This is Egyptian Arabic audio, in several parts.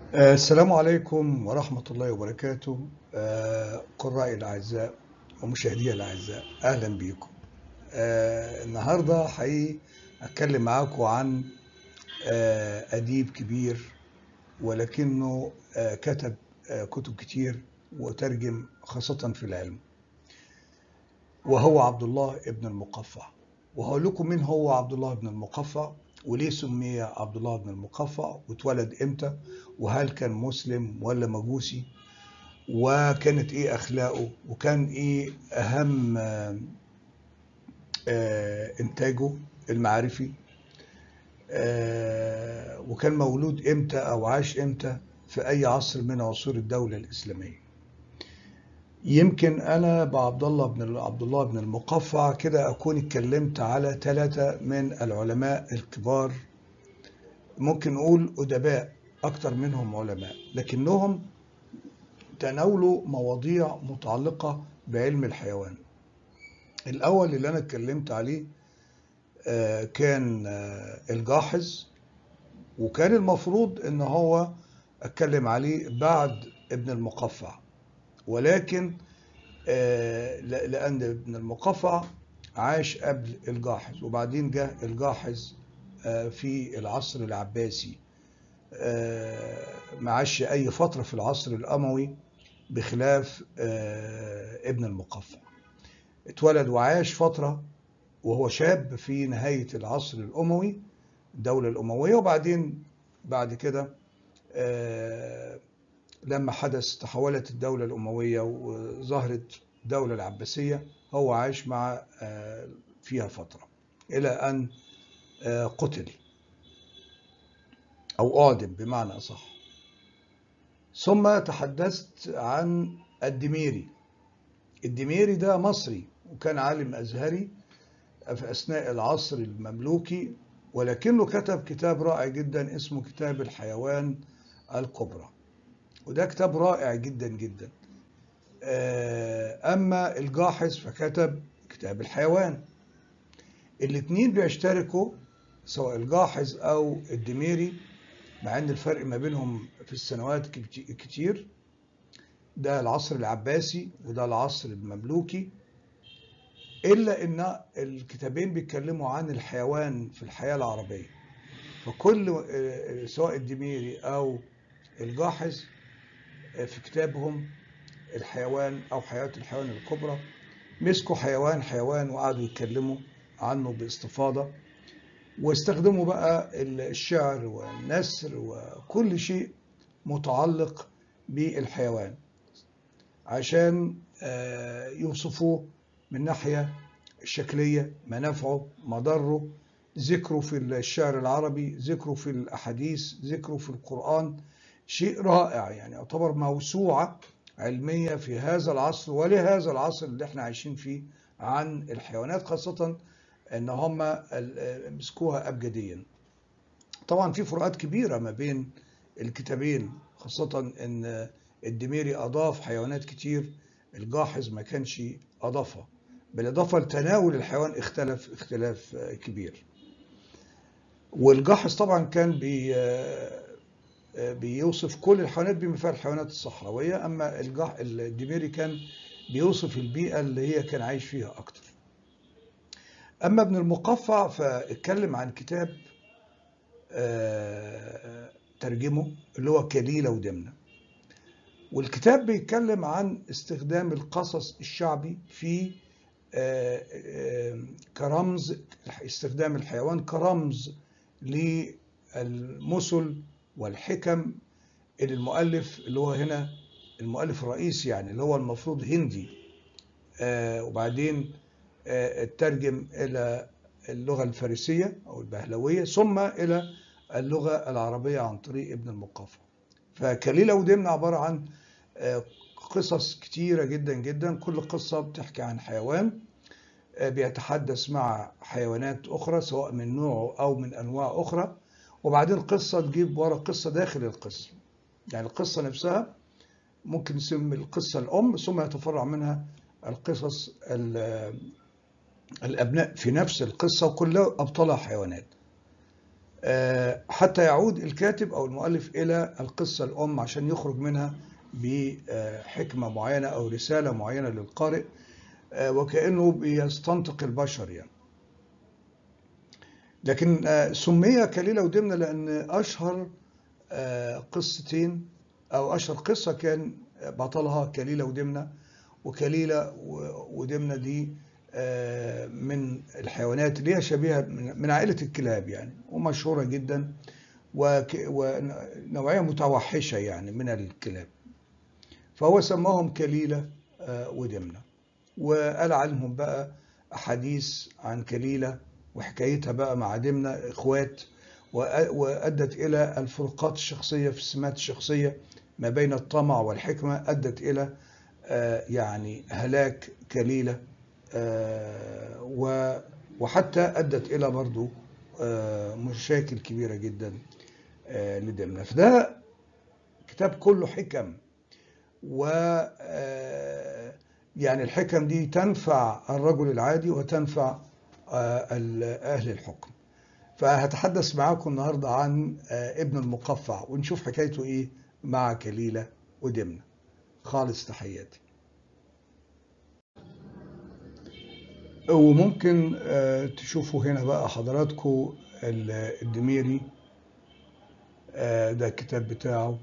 آه، السلام عليكم ورحمة الله وبركاته آه، قرائي الأعزاء ومشاهدي الأعزاء أهلا بكم آه، النهاردة حقيقي أتكلم معاكم عن آه، أديب كبير ولكنه آه، كتب آه، كتب كتير وترجم خاصة في العلم وهو عبد الله ابن المقفع وهقول لكم مين هو عبد الله بن المقفع وليه سمي عبد الله بن المقفع واتولد امتى وهل كان مسلم ولا مجوسي وكانت ايه اخلاقه وكان ايه اهم آه، آه، انتاجه المعرفي آه، وكان مولود امتى او عاش امتى في اي عصر من عصور الدولة الاسلامية يمكن انا بعبد الله بن عبد الله بن المقفع كده اكون اتكلمت على ثلاثة من العلماء الكبار ممكن نقول ادباء اكتر منهم علماء لكنهم تناولوا مواضيع متعلقة بعلم الحيوان الاول اللي انا اتكلمت عليه آه، كان آه، الجاحظ وكان المفروض ان هو اتكلم عليه بعد ابن المقفع ولكن آه، ل- لأن ابن المقفع عاش قبل الجاحظ وبعدين جه الجاحظ آه، في العصر العباسي آه، ما عاش أي فترة في العصر الأموي بخلاف آه، ابن المقفع اتولد وعاش فترة وهو شاب في نهاية العصر الأموي الدولة الأموية وبعدين بعد كده آه، لما حدث تحولت الدولة الأموية وظهرت الدولة العباسية هو عاش مع آه، فيها فترة إلى أن آه، قتل أو أعدم بمعنى أصح ثم تحدثت عن الدميري الدميري ده مصري وكان عالم أزهري في أثناء العصر المملوكي ولكنه كتب كتاب رائع جدا اسمه كتاب الحيوان الكبرى وده كتاب رائع جدا جدا آه، أما الجاحظ فكتب كتاب الحيوان الاتنين بيشتركوا سواء الجاحظ أو الدميري مع أن الفرق ما بينهم في السنوات كت- كتير ده العصر العباسي وده العصر المملوكي إلا أن الكتابين بيتكلموا عن الحيوان في الحياة العربية فكل آه، سواء الدميري أو الجاحظ في كتابهم الحيوان او حياة الحيوان الكبرى مسكوا حيوان حيوان وقعدوا يتكلموا عنه باستفاضة واستخدموا بقى الشعر والنثر وكل شيء متعلق بالحيوان عشان آه، يوصفوه من ناحية الشكلية منافعه مضره ذكره في الشعر العربي ذكره في الأحاديث ذكره في القرآن شيء رائع يعني يعتبر موسوعة علمية في هذا العصر ولهذا العصر اللي احنا عايشين فيه عن الحيوانات خاصة ان هم ال- مسكوها أبجديا طبعا في فروقات كبيرة ما بين الكتابين خاصة ان الدميري أضاف حيوانات كتير الجاحظ ما كانش أضافها بالإضافة لتناول الحيوان اختلف اختلاف آه، كبير والجاحظ طبعا كان بي آه، بيوصف كل الحيوانات بما فيها الحيوانات الصحراوية أما الجح الدميري كان بيوصف البيئة اللي هي كان عايش فيها أكتر أما ابن المقفع فاتكلم عن كتاب آه، ترجمه اللي هو كليلة ودمنة والكتاب بيتكلم عن استخدام القصص الشعبي في آه، آه، كرمز استخدام الحيوان كرمز للمثل والحكم اللي المؤلف اللي هو هنا المؤلف الرئيسي يعني اللي هو المفروض هندي آه، وبعدين آه، اترجم إلى اللغة الفارسية أو البهلوية ثم إلى اللغة العربية عن طريق ابن المقافع فكليلة ودمنة عبارة عن آه، قصص كتيرة جدا جدا كل قصة بتحكي عن حيوان آه، بيتحدث مع حيوانات أخرى سواء من نوعه أو من أنواع أخرى وبعدين قصة تجيب ورا قصة داخل القصة يعني القصة نفسها ممكن نسمي القصة الأم ثم يتفرع منها القصص ال- الأبناء في نفس القصة وكلها أبطالها حيوانات حتى يعود الكاتب أو المؤلف إلى القصة الأم عشان يخرج منها بحكمة معينة أو رسالة معينة للقارئ وكأنه بيستنطق البشر يعني لكن سمي كليلة ودمنة لأن أشهر قصتين أو أشهر قصة كان بطلها كليلة ودمنة وكليلة ودمنة دي من الحيوانات اللي هي شبيهة من عائلة الكلاب يعني ومشهورة جدا ونوعية متوحشة يعني من الكلاب فهو سماهم كليلة ودمنة وقال عنهم بقى أحاديث عن كليلة وحكايتها بقى مع دمنة إخوات وأدت إلى الفروقات الشخصية في السمات الشخصية ما بين الطمع والحكمة أدت إلى يعني هلاك كليلة وحتى أدت إلى برضو مشاكل كبيرة جدا لدمنة فده كتاب كله حكم و يعني الحكم دي تنفع الرجل العادي وتنفع أهل الحكم فهتحدث معاكم النهاردة عن ابن المقفع ونشوف حكايته إيه مع كليلة ودمنة خالص تحياتي وممكن تشوفوا هنا بقى حضراتكم الدميري ده الكتاب بتاعه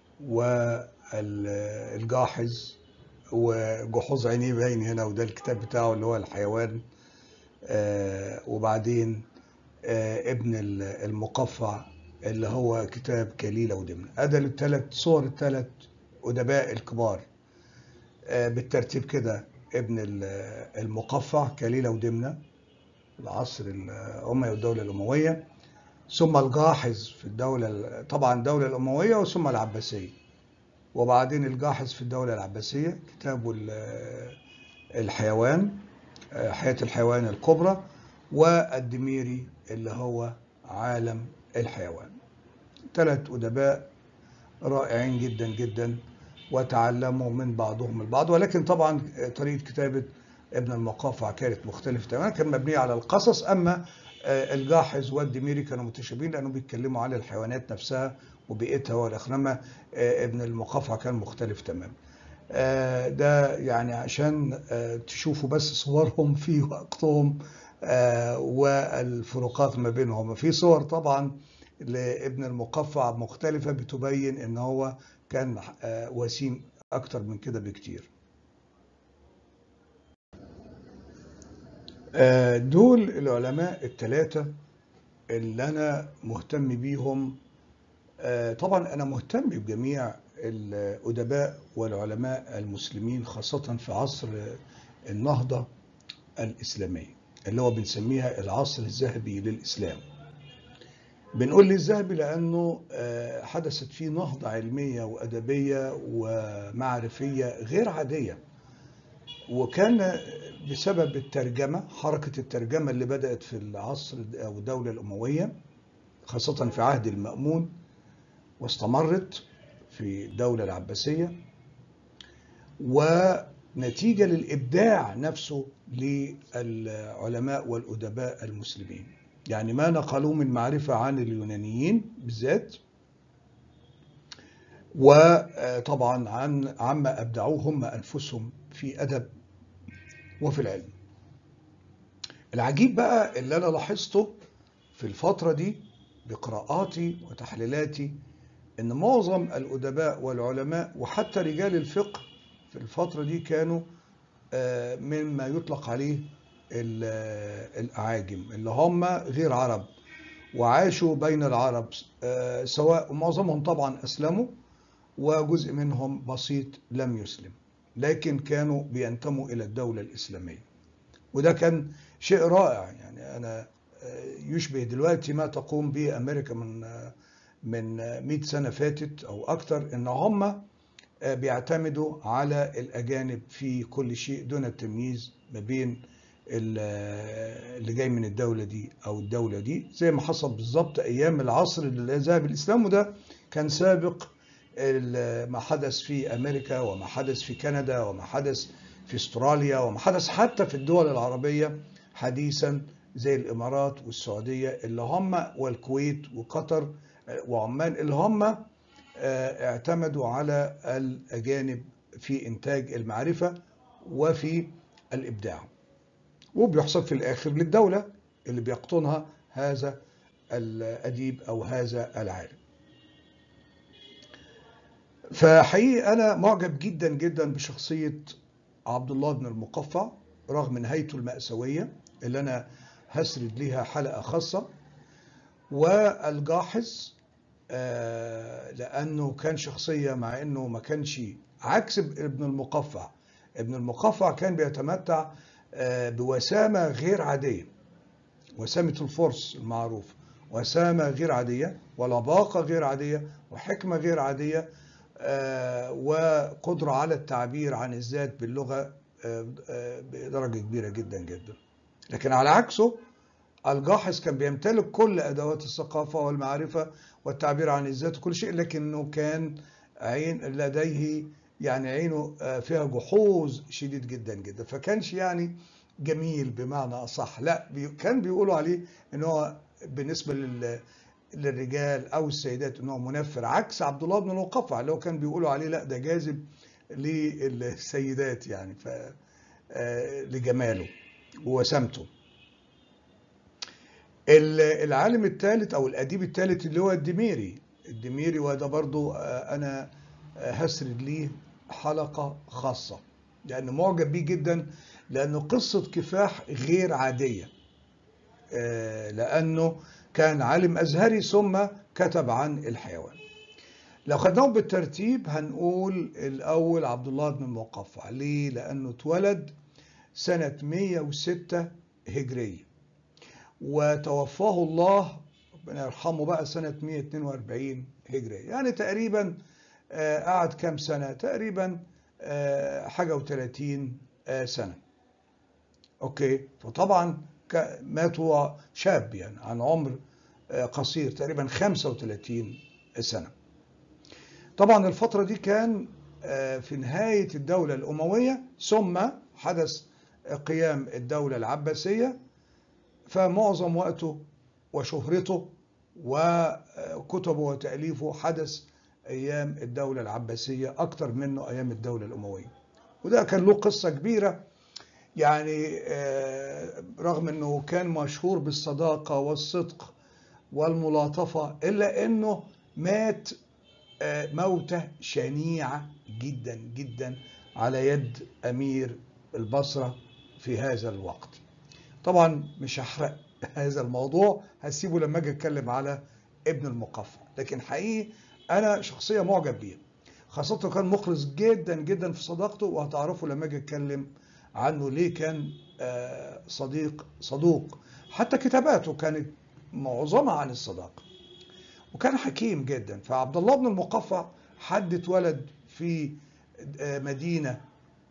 والجاحظ وجحوظ عينيه باين هنا وده الكتاب بتاعه اللي هو الحيوان وبعدين ابن المقفع اللي هو كتاب كليلة ودمنة هذا الثلاث صور الثلاث أدباء الكبار بالترتيب كده ابن المقفع كليلة ودمنة العصر الأموي والدولة الأموية ثم الجاحظ في الدولة طبعا الدولة الأموية وثم العباسية وبعدين الجاحظ في الدولة العباسية كتابه الحيوان حياة الحيوان الكبرى والدميري اللي هو عالم الحيوان ثلاث أدباء رائعين جدا جدا وتعلموا من بعضهم البعض ولكن طبعا طريقة كتابة ابن المقافع كانت مختلفة تماما كان مبنية على القصص أما الجاحظ والدميري كانوا متشابهين لأنهم بيتكلموا على الحيوانات نفسها وبيئتها والأخنمة ابن المقافع كان مختلف تماما ده يعني عشان تشوفوا بس صورهم في وقتهم والفروقات ما بينهم في صور طبعا لابن المقفع مختلفة بتبين ان هو كان وسيم اكتر من كده بكتير دول العلماء الثلاثة اللي انا مهتم بيهم طبعا انا مهتم بجميع الادباء والعلماء المسلمين خاصة في عصر النهضة الاسلامية اللي هو بنسميها العصر الذهبي للإسلام بنقول لي الذهبي لأنه حدثت فيه نهضة علمية وأدبية ومعرفية غير عادية وكان بسبب الترجمة حركة الترجمة اللي بدأت في العصر أو الدولة الأموية خاصة في عهد المأمون واستمرت في الدولة العباسية ونتيجة للإبداع نفسه للعلماء والأدباء المسلمين يعني ما نقلوه من معرفة عن اليونانيين بالذات وطبعا عن عما أبدعوه هم أنفسهم في أدب وفي العلم العجيب بقى اللي أنا لاحظته في الفترة دي بقراءاتي وتحليلاتي ان معظم الادباء والعلماء وحتى رجال الفقه في الفتره دي كانوا مما يطلق عليه الاعاجم اللي هم غير عرب وعاشوا بين العرب سواء معظمهم طبعا اسلموا وجزء منهم بسيط لم يسلم لكن كانوا بينتموا الى الدوله الاسلاميه وده كان شيء رائع يعني انا يشبه دلوقتي ما تقوم به امريكا من من 100 سنة فاتت أو أكثر إن هم بيعتمدوا على الأجانب في كل شيء دون التمييز ما بين اللي جاي من الدولة دي أو الدولة دي زي ما حصل بالظبط أيام العصر اللي ذهب الإسلام وده كان سابق ما حدث في أمريكا وما حدث في كندا وما حدث في استراليا وما حدث حتى في الدول العربية حديثا زي الامارات والسعوديه اللي هم والكويت وقطر وعمان اللي هم آه، اعتمدوا على الاجانب في انتاج المعرفه وفي الابداع وبيحسب في الاخر للدوله اللي بيقطنها هذا الاديب او هذا العالم فحقيقي انا معجب جدا جدا بشخصيه عبد الله بن المقفع رغم نهايته المأساوية اللي أنا هسرد ليها حلقة خاصة والجاحظ آه، لأنه كان شخصية مع أنه ما كانش عكس ابن المقفع ابن المقفع كان بيتمتع آه، بوسامة غير عادية وسامة الفرس المعروف وسامة غير عادية ولباقة غير عادية وحكمة غير عادية آه، وقدرة على التعبير عن الذات باللغة آه، آه، بدرجة كبيرة جدا جدا لكن على عكسه الجاحظ كان بيمتلك كل أدوات الثقافة والمعرفة والتعبير عن الذات وكل شيء لكنه كان عين لديه يعني عينه فيها جحوظ شديد جدا جدا فكانش يعني جميل بمعنى أصح لا بي كان بيقولوا عليه ان هو بالنسبة لل للرجال او السيدات ان هو منفر عكس عبد الله بن الوقفع اللي هو كان بيقولوا عليه لا ده جاذب للسيدات يعني ف لجماله ووسامته العالم الثالث او الاديب الثالث اللي هو الدميري الدميري وده برضو انا هسرد ليه حلقة خاصة لأنه معجب بيه جدا لأنه قصة كفاح غير عادية لأنه كان عالم أزهري ثم كتب عن الحيوان لو خدناهم بالترتيب هنقول الأول عبد الله بن المقفع ليه؟ لأنه اتولد سنة 106 هجرية وتوفاه الله ربنا يرحمه بقى سنة 142 هجرية يعني تقريبا قعد كام سنة تقريبا حاجة و30 سنة أوكي فطبعا مات هو شاب يعني عن عمر قصير تقريبا 35 سنة طبعا الفترة دي كان في نهاية الدولة الأموية ثم حدث قيام الدولة العباسية فمعظم وقته وشهرته وكتبه وتأليفه حدث أيام الدولة العباسية أكتر منه أيام الدولة الأموية وده كان له قصة كبيرة يعني رغم أنه كان مشهور بالصداقة والصدق والملاطفة إلا أنه مات موتة شنيعة جدا جدا على يد أمير البصرة في هذا الوقت طبعا مش هحرق هذا الموضوع هسيبه لما اجي اتكلم على ابن المقفع لكن حقيقي انا شخصيه معجب بيه خاصة كان مخلص جدا جدا في صداقته وهتعرفوا لما اجي اتكلم عنه ليه كان صديق صدوق حتى كتاباته كانت معظمها عن الصداقة وكان حكيم جدا فعبد الله بن المقفع حد اتولد في مدينة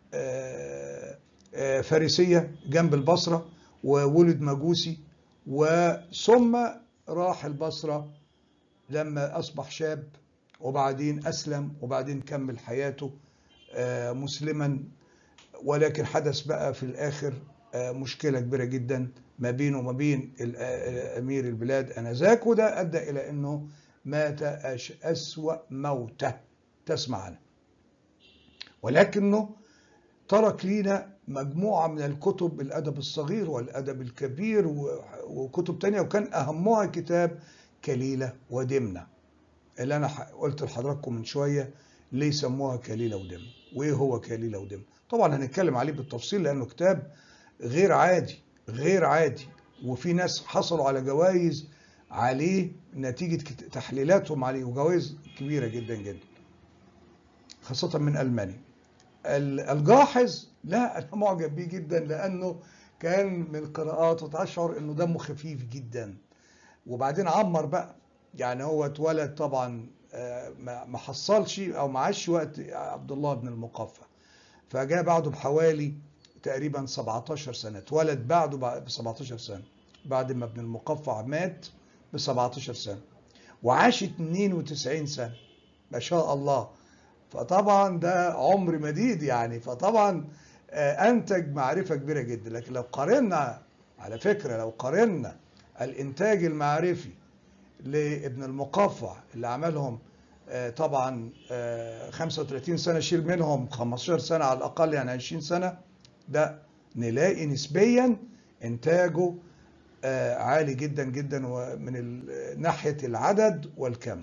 فارسية جنب البصرة وولد مجوسي وثم راح البصرة لما أصبح شاب وبعدين أسلم وبعدين كمل حياته مسلما ولكن حدث بقى في الآخر مشكلة كبيرة جدا ما بينه وما بين أمير البلاد أنذاك وده أدى إلى أنه مات أسوأ موتة تسمع عنه ولكنه ترك لنا مجموعة من الكتب الأدب الصغير والأدب الكبير وكتب تانية وكان أهمها كتاب كليلة ودمنة اللي أنا قلت لحضراتكم من شوية ليه سموها كليلة ودمنة وإيه هو كليلة ودمنة طبعا هنتكلم عليه بالتفصيل لأنه كتاب غير عادي غير عادي وفي ناس حصلوا على جوائز عليه نتيجة تحليلاتهم عليه وجوائز كبيرة جدا جدا خاصة من ألمانيا الجاحظ لا أنا معجب بيه جدا لأنه كان من قراءاته تشعر إنه دمه خفيف جدا وبعدين عمر بقى يعني هو اتولد طبعا ما حصلش أو ما عاش وقت عبد الله بن المقفع فجاء بعده بحوالي تقريبا 17 سنة اتولد بعده ب 17 سنة بعد ما ابن المقفع مات ب 17 سنة وعاش 92 سنة ما شاء الله فطبعا ده عمر مديد يعني فطبعا انتج معرفه كبيره جدا لكن لو قارنا على فكرة لو قارنا الإنتاج المعرفي لابن المقفع اللي عملهم آه، طبعا آه، 35 سنة شيل منهم 15 سنة على الأقل يعني 20 سنة ده نلاقي نسبيا إنتاجه آه، عالي جدا جدا ومن ال- ناحية العدد والكم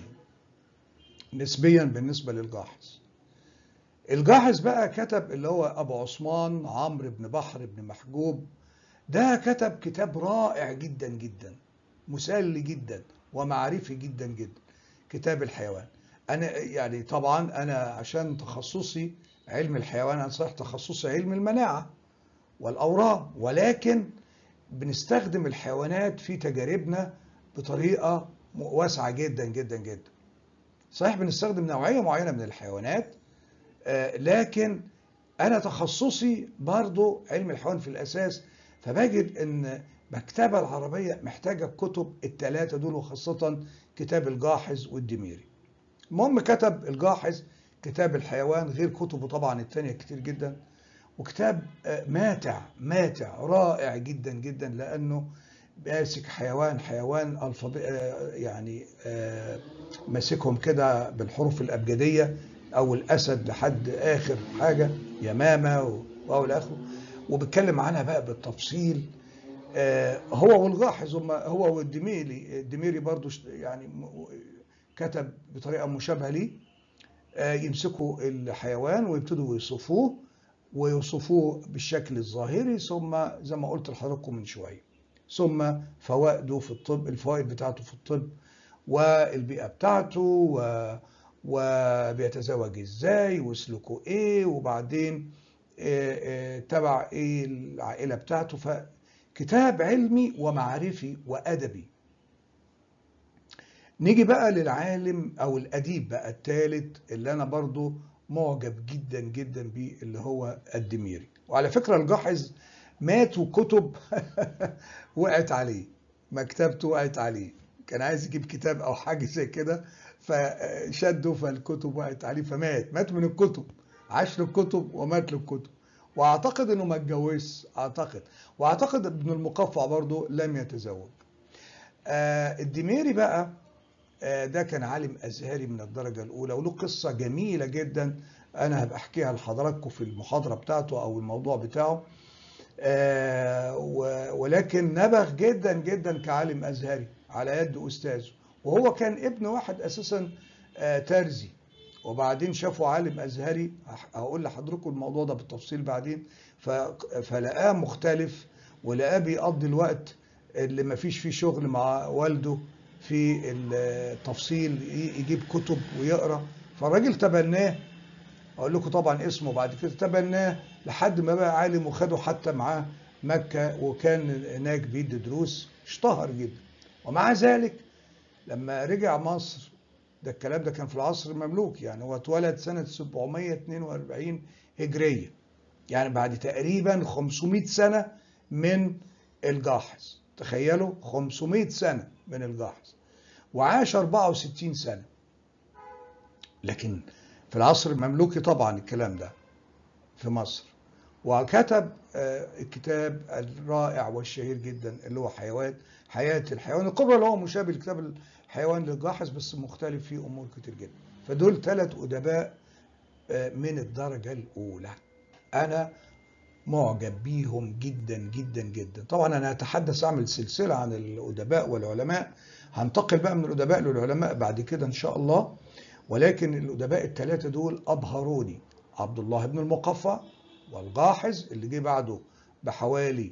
نسبيا بالنسبة للجاحظ الجاحظ بقى كتب اللي هو أبو عثمان عمرو بن بحر بن محجوب ده كتب كتاب رائع جدا جدا مسلي جدا ومعرفي جدا جدا كتاب الحيوان انا يعني طبعا انا عشان تخصصي علم الحيوان انا صحيح تخصصي علم المناعه والاورام ولكن بنستخدم الحيوانات في تجاربنا بطريقه واسعه جدا جدا جدا صحيح بنستخدم نوعيه معينه من الحيوانات آه، لكن انا تخصصي برضو علم الحيوان في الاساس فبجد ان المكتبه العربيه محتاجه الكتب الثلاثه دول وخاصه كتاب الجاحظ والدميري المهم كتب الجاحظ كتاب الحيوان غير كتبه طبعا الثانيه كتير جدا وكتاب آه، ماتع ماتع رائع جدا جدا لانه ماسك حيوان حيوان الفابي آه، يعني آه، ماسكهم كده بالحروف الابجديه او الاسد لحد اخر حاجه يمامه و- واو اخره وبيتكلم عنها بقى بالتفصيل آه، هو والجاحظ هم هو والدميري الدميري برضو ش- يعني م- كتب بطريقه مشابهه ليه آه، يمسكوا الحيوان ويبتدوا يوصفوه ويوصفوه بالشكل الظاهري ثم زي ما قلت لحضراتكم من شويه ثم فوائده في الطب الفوائد بتاعته في الطب والبيئه بتاعته و وبيتزوج ازاي وسلوكه ايه وبعدين آه، آه، تبع ايه العائله بتاعته فكتاب علمي ومعرفي وادبي نيجي بقى للعالم او الاديب بقى الثالث اللي انا برضو معجب جدا جدا بيه اللي هو الدميري وعلى فكره الجاحظ مات وكتب وقعت عليه مكتبته وقعت عليه كان عايز يجيب كتاب او حاجه زي كده فشده فالكتب وقعت عليه فمات مات من الكتب عاش للكتب ومات للكتب واعتقد انه ما اتجوزش اعتقد واعتقد ابن المقفع برضه لم يتزوج آه الدميري بقى آه ده كان عالم ازهري من الدرجه الاولى وله قصه جميله جدا انا هبقى احكيها لحضراتكم في المحاضره بتاعته او الموضوع بتاعه آه و- ولكن نبغ جدا جدا كعالم ازهري على يد استاذه وهو كان ابن واحد اساسا آه ترزي وبعدين شافوا عالم ازهري هح- هقول لحضراتكم الموضوع ده بالتفصيل بعدين ف- فلقاه مختلف ولقاه بيقضي الوقت اللي ما فيش فيه شغل مع والده في التفصيل ي- يجيب كتب ويقرا فالراجل تبناه اقول لكم طبعا اسمه بعد كده تبناه لحد ما بقى عالم وخده حتى معاه مكة وكان هناك بيدي دروس اشتهر جدا ومع ذلك لما رجع مصر ده الكلام ده كان في العصر المملوكي يعني هو اتولد سنة 742 هجرية يعني بعد تقريبا 500 سنة من الجاحظ تخيلوا 500 سنة من الجاحظ وعاش 64 سنة لكن في العصر المملوكي طبعا الكلام ده في مصر وكتب آه، الكتاب الرائع والشهير جدا اللي هو حيوان حياة الحيوان الكبرى اللي هو مشابه لكتاب الحيوان للجاحظ بس مختلف فيه أمور كتير جدا فدول ثلاث أدباء آه، من الدرجة الأولى أنا معجب بيهم جدا جدا جدا طبعا أنا هتحدث أعمل سلسلة عن الأدباء والعلماء هنتقل بقى من الأدباء للعلماء بعد كده إن شاء الله ولكن الأدباء الثلاثة دول أبهروني عبد الله بن المقفع والجاحظ اللي جه بعده بحوالي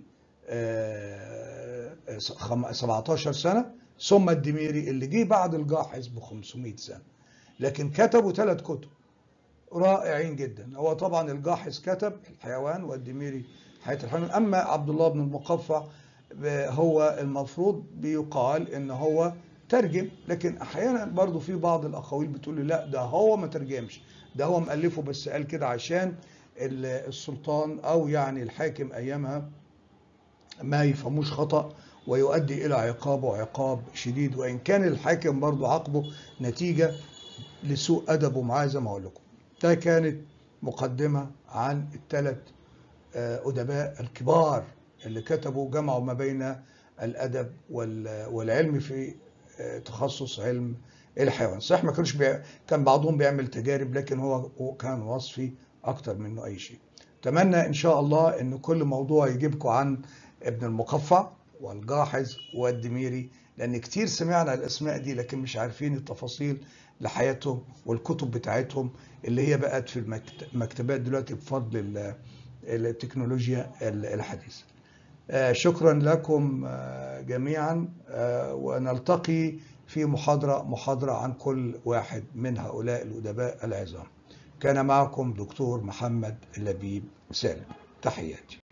آه، خم- 17 سنة ثم الدميري اللي جه بعد الجاحظ ب 500 سنة لكن كتبوا ثلاث كتب رائعين جدا هو طبعا الجاحظ كتب الحيوان والدميري حياة الحيوان أما عبد الله بن المقفع ب- هو المفروض بيقال ان هو ترجم لكن احيانا برضو في بعض الاقاويل بتقول لي لا ده هو ما ترجمش ده هو مؤلفه بس قال كده عشان ال- السلطان او يعني الحاكم ايامها ما يفهموش خطأ ويؤدي الى عقابه عقاب شديد وان كان الحاكم برضو عاقبه نتيجة لسوء ادبه معاه زي ما اقول لكم ده كانت مقدمة عن الثلاث آه، ادباء الكبار اللي كتبوا جمعوا ما بين الادب وال- والعلم في آه، تخصص علم الحيوان صحيح ما كانوش بيع... كان بعضهم بيعمل تجارب لكن هو هو كان وصفي اكتر منه اي شيء اتمنى ان شاء الله ان كل موضوع يجيبكم عن ابن المقفع والجاحظ والدميري لان كتير سمعنا الاسماء دي لكن مش عارفين التفاصيل لحياتهم والكتب بتاعتهم اللي هي بقت في المكت- المكتبات دلوقتي بفضل ال- التكنولوجيا ال- الحديثة آه، شكرا لكم آه، جميعا آه، ونلتقي في محاضرة محاضرة عن كل واحد من هؤلاء الأدباء العظام كان معكم دكتور محمد لبيب سالم تحياتي